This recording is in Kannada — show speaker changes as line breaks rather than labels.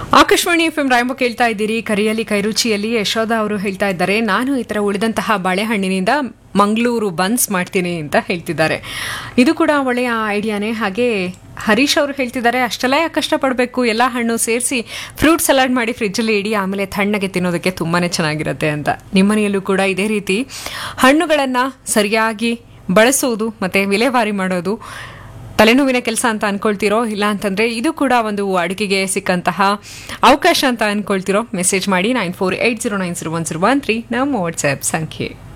ಆಕಾಶವಾಣಿ ಎಫ್ ಎಂ ರಾಯಂಬ ಕೇಳ್ತಾ ಇದ್ದೀರಿ ಕರಿಯಲ್ಲಿ ಕೈರುಚಿಯಲ್ಲಿ ಯಶೋಧ ಅವರು ಹೇಳ್ತಾ ಇದ್ದಾರೆ ನಾನು ಈ ತರ ಉಳಿದಂತಹ ಬಾಳೆಹಣ್ಣಿನಿಂದ ಮಂಗಳೂರು ಬನ್ಸ್ ಮಾಡ್ತೀನಿ ಅಂತ ಹೇಳ್ತಿದ್ದಾರೆ ಇದು ಕೂಡ ಒಳ್ಳೆಯ ಐಡಿಯಾನೇ ಹಾಗೆ ಹರೀಶ್ ಅವರು ಹೇಳ್ತಿದ್ದಾರೆ ಅಷ್ಟೆಲ್ಲ ಯಾಕೆ ಕಷ್ಟಪಡಬೇಕು ಎಲ್ಲ ಹಣ್ಣು ಸೇರಿಸಿ ಫ್ರೂಟ್ ಸಲಾಡ್ ಮಾಡಿ ಫ್ರಿಜ್ಜಲ್ಲಿ ಇಡಿ ಆಮೇಲೆ ತಣ್ಣಗೆ ತಿನ್ನೋದಕ್ಕೆ ತುಂಬಾ ಚೆನ್ನಾಗಿರುತ್ತೆ ಅಂತ ನಿಮ್ಮನೆಯಲ್ಲೂ ಕೂಡ ಇದೇ ರೀತಿ ಹಣ್ಣುಗಳನ್ನು ಸರಿಯಾಗಿ ಬಳಸೋದು ಮತ್ತು ವಿಲೇವಾರಿ ಮಾಡೋದು ತಲೆನೋವಿನ ಕೆಲಸ ಅಂತ ಅನ್ಕೊಳ್ತಿರೋ ಇಲ್ಲ ಅಂತಂದ್ರೆ ಇದು ಕೂಡ ಒಂದು ಅಡುಗೆಗೆ ಸಿಕ್ಕಂತಹ ಅವಕಾಶ ಅಂತ ಅನ್ಕೊಳ್ತಿರೋ ಮೆಸೇಜ್ ಮಾಡಿ nine four eight zero nine zero one zero one three ನಮ್ಮ ವಾಟ್ಸ್ಆ್ಯಪ್ ಸಂಖ್ಯೆ